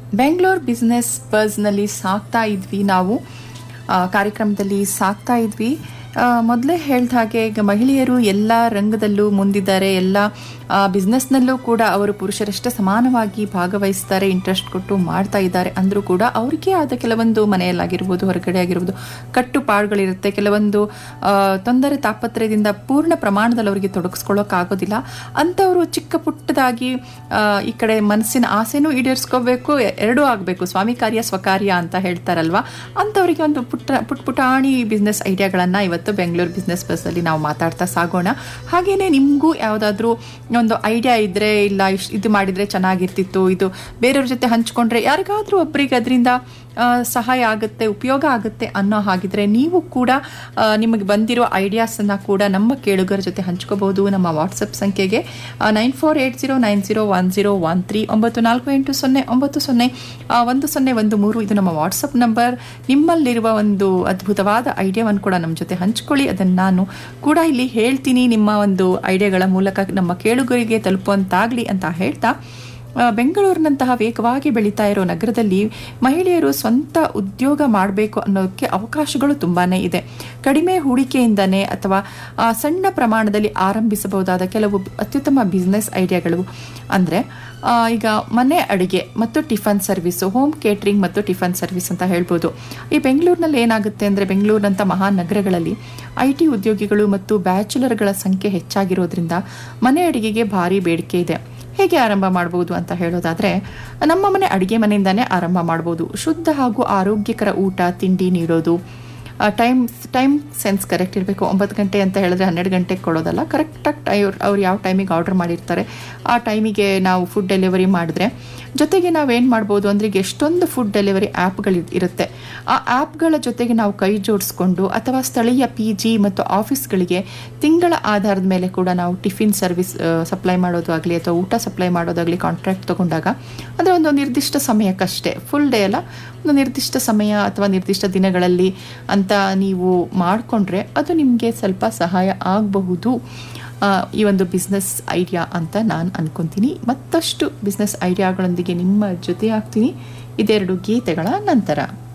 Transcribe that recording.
Bengaluru business ಬಸ್ನಲ್ಲಿ ಸಾಕ್ತಾ ಇದ್ವಿ ನಾವು ಆ, ಕಾರ್ಯಕ್ರಮದಲ್ಲಿ ಸಾಕ್ತಾ ಇದ್ವಿ ಮೊದಲೇ ಹೇಳ್ದ ಹಾಗೆ ಈಗ ಮಹಿಳೆಯರು ಎಲ್ಲ ರಂಗದಲ್ಲೂ ಮುಂದಿದ್ದಾರೆ ಎಲ್ಲ ಬಿಸ್ನೆಸ್ನಲ್ಲೂ ಕೂಡ ಅವರು ಪುರುಷರಷ್ಟೇ ಸಮಾನವಾಗಿ ಭಾಗವಹಿಸ್ತಾರೆ ಇಂಟ್ರೆಸ್ಟ್ ಕೊಟ್ಟು ಮಾಡ್ತಾ ಇದ್ದಾರೆ ಅಂದರೂ ಕೂಡ ಅವರಿಗೆ ಆದ ಕೆಲವೊಂದು ಮನೆಯಲ್ಲಾಗಿರ್ಬೋದು ಹೊರಗಡೆ ಆಗಿರ್ಬೋದು ಕಟ್ಟುಪಾಡುಗಳಿರುತ್ತೆ ಕೆಲವೊಂದು ಆ, ತೊಂದರೆ ತಾಪತ್ರಯದಿಂದ ಪೂರ್ಣ ಪ್ರಮಾಣದಲ್ಲಿ ಅವರಿಗೆ ತೊಡಗಿಸ್ಕೊಳ್ಳೋಕ್ಕಾಗೋದಿಲ್ಲ ಅಂಥವರು ಚಿಕ್ಕ ಪುಟ್ಟದಾಗಿ ಆ, ಈ ಕಡೆ ಮನಸ್ಸಿನ ಆಸೆನೂ ಈಡೇರಿಸ್ಕೋಬೇಕು ಎರಡೂ ಆಗಬೇಕು ಸ್ವಾಮಿ ಕಾರ್ಯ ಸ್ವಕಾರ್ಯ ಅಂತ ಹೇಳ್ತಾರಲ್ವಾ ಅಂಥವರಿಗೆ ಒಂದು ಪುಟ್ಟ ಪುಟ್ ಪುಟಾಣಿ ಬಿಸ್ನೆಸ್ ಐಡಿಯಾಗಳನ್ನು ಇವತ್ತು ಬೆಂಗಳೂರು ಬಿಸ್ನೆಸ್ ಬಸ್ಸಲ್ಲಿ ನಾವು ಮಾತಾಡ್ತಾ ಸಾಗೋಣ ಹಾಗೆಯೇ ನಿಮಗೂ ಯಾವುದಾದ್ರೂ ಒಂದು ಐಡಿಯಾ ಇದ್ದರೆ ಇಲ್ಲ ಇಷ್ಟು ಇದು ಮಾಡಿದರೆ ಚೆನ್ನಾಗಿರ್ತಿತ್ತು ಇದು ಬೇರೆಯವ್ರ ಜೊತೆ ಹಂಚ್ಕೊಂಡ್ರೆ ಯಾರಿಗಾದ್ರೂ ಒಬ್ಬರಿಗೆ ಅದರಿಂದ ಸಹಾಯ ಆಗುತ್ತೆ ಉಪಯೋಗ ಆಗುತ್ತೆ ಅನ್ನೋ ಹಾಗಿದ್ರೆ ನೀವು ಕೂಡ ಆ, ನಿಮಗೆ ಬಂದಿರೋ ಐಡಿಯಾಸನ್ನು ಕೂಡ ನಮ್ಮ ಕೇಳುಗರ ಜೊತೆ ಹಂಚ್ಕೋಬಹುದು ನಮ್ಮ ವಾಟ್ಸಪ್ ಸಂಖ್ಯೆಗೆ nine four eight zero nine zero one zero one three ಒಂಬತ್ತು ನಾಲ್ಕು ಎಂಟು ಸೊನ್ನೆ ಒಂಬತ್ತು ಸೊನ್ನೆ ಆ, ಒಂದು ಸೊನ್ನೆ ಒಂದು ಮೂರು ಇದು ನಮ್ಮ ವಾಟ್ಸಪ್ ನಂಬರ್ ನಿಮ್ಮಲ್ಲಿರುವ ಒಂದು ಅದ್ಭುತವಾದ ಐಡಿಯಾವನ್ನು ಕೂಡ ನಮ್ಮ ಜೊತೆ ಹಂಚ್ಕೊಳ್ಳಿ ಅದನ್ನು ನಾನು ಕೂಡ ಇಲ್ಲಿ ಹೇಳ್ತೀನಿ ನಿಮ್ಮ ಒಂದು ಐಡಿಯಾಗಳ ಮೂಲಕ ನಮ್ಮ ಕೇಳುಗರಿಗೆ ತಲುಪುವಂತಾಗಲಿ ಅಂತ ಹೇಳ್ತಾ ಆ, ಬೆಂಗಳೂರಿನಂತಹ ವೇಗವಾಗಿ ಬೆಳೀತಾ ಇರೋ ನಗರದಲ್ಲಿ ಮಹಿಳೆಯರು ಸ್ವಂತ ಉದ್ಯೋಗ ಮಾಡಬೇಕು ಅನ್ನೋದಕ್ಕೆ ಅವಕಾಶಗಳು ತುಂಬಾ ಇದೆ ಕಡಿಮೆ ಹೂಡಿಕೆಯಿಂದನೇ ಅಥವಾ ಆ, ಸಣ್ಣ ಪ್ರಮಾಣದಲ್ಲಿ ಆರಂಭಿಸಬಹುದಾದ ಕೆಲವು ಅತ್ಯುತ್ತಮ ಬಿಸ್ನೆಸ್ ಐಡಿಯಾಗಳು ಅಂದರೆ ಈಗ ಮನೆ ಅಡುಗೆ ಮತ್ತು ಟಿಫನ್ ಸರ್ವಿಸು ಹೋಮ್ ಕೇಟ್ರಿಂಗ್ ಮತ್ತು ಟಿಫನ್ ಸರ್ವಿಸ್ ಅಂತ ಹೇಳ್ಬೋದು ಈ ಬೆಂಗಳೂರಿನಲ್ಲಿ ಏನಾಗುತ್ತೆ ಅಂದರೆ ಬೆಂಗಳೂರಿನಂಥ ಮಹಾನಗರಗಳಲ್ಲಿ ಐ ಟಿ ಉದ್ಯೋಗಿಗಳು ಮತ್ತು ಬ್ಯಾಚುಲರ್ಗಳ ಸಂಖ್ಯೆ ಹೆಚ್ಚಾಗಿರೋದ್ರಿಂದ ಮನೆ ಅಡುಗೆಗೆ ಭಾರಿ ಬೇಡಿಕೆ ಇದೆ ಹೇಗೆ ಆರಂಭ ಮಾಡ್ಬೋದು ಅಂತ ಹೇಳೋದಾದರೆ ನಮ್ಮ ಮನೆ ಅಡುಗೆ ಮನೆಯಿಂದನೇ ಆರಂಭ ಮಾಡ್ಬೋದು ಶುದ್ಧ ಹಾಗೂ ಆರೋಗ್ಯಕರ ಊಟ ತಿಂಡಿ ನೀಡೋದು ಟೈಮ್ ಟೈಮ್ ಸೆನ್ಸ್ ಕರೆಕ್ಟ್ ಇರಬೇಕು ಒಂಬತ್ತು ಗಂಟೆ ಅಂತ ಹೇಳಿದ್ರೆ ಹನ್ನೆರಡು ಗಂಟೆಗೆ ಕೊಡೋದಲ್ಲ ಕರೆಕ್ಟಾಗಿ ಟೈ ಅವ್ರು ಯಾವ ಟೈಮಿಗೆ ಆರ್ಡರ್ ಮಾಡಿರ್ತಾರೆ ಆ ಟೈಮಿಗೆ ನಾವು ಫುಡ್ ಡೆಲಿವರಿ ಮಾಡಿದ್ರೆ ಜೊತೆಗೆ ನಾವೇನು ಮಾಡ್ಬೋದು ಅಂದರೆ ಈಗ ಎಷ್ಟೊಂದು ಫುಡ್ ಡೆಲಿವರಿ ಆ್ಯಪ್ಗಳು ಇರುತ್ತೆ ಆ ಆ್ಯಪ್ಗಳ ಜೊತೆಗೆ ನಾವು ಕೈ ಜೋಡಿಸ್ಕೊಂಡು ಅಥವಾ ಸ್ಥಳೀಯ ಪಿ ಜಿ ಮತ್ತು ಆಫೀಸ್ಗಳಿಗೆ ತಿಂಗಳ ಆಧಾರದ ಮೇಲೆ ಕೂಡ ನಾವು ಟಿಫಿನ್ ಸರ್ವಿಸ್ ಸಪ್ಲೈ ಮಾಡೋದು ಆಗಲಿ ಅಥವಾ ಊಟ ಸಪ್ಲೈ ಮಾಡೋದಾಗಲಿ ಕಾಂಟ್ರಾಕ್ಟ್ ತೊಗೊಂಡಾಗ ಅಂದರೆ ಒಂದು ನಿರ್ದಿಷ್ಟ ಸಮಯಕ್ಕಷ್ಟೇ ಫುಲ್ ಡೇ ಅಲ್ಲ ಒಂದು ನಿರ್ದಿಷ್ಟ ಸಮಯ ಅಥವಾ ನಿರ್ದಿಷ್ಟ ದಿನಗಳಲ್ಲಿ ಅಂತ ನೀವು ಮಾಡಿಕೊಂಡ್ರೆ ಅದು ನಿಮಗೆ ಸ್ವಲ್ಪ ಸಹಾಯ ಆಗಬಹುದು ಆ, ಈ ಒಂದು ಬಿಸ್ನೆಸ್ ಐಡಿಯಾ ಅಂತ ನಾನು ಅನ್ಕೊತೀನಿ ಮತ್ತಷ್ಟು ಬಿಸ್ನೆಸ್ ಐಡಿಯಾಗಳೊಂದಿಗೆ ನಿಮ್ಮ ಜೊತೆ ಆಗ್ತೀನಿ ಇದೆರಡು ಗೀತೆಗಳ ನಂತರ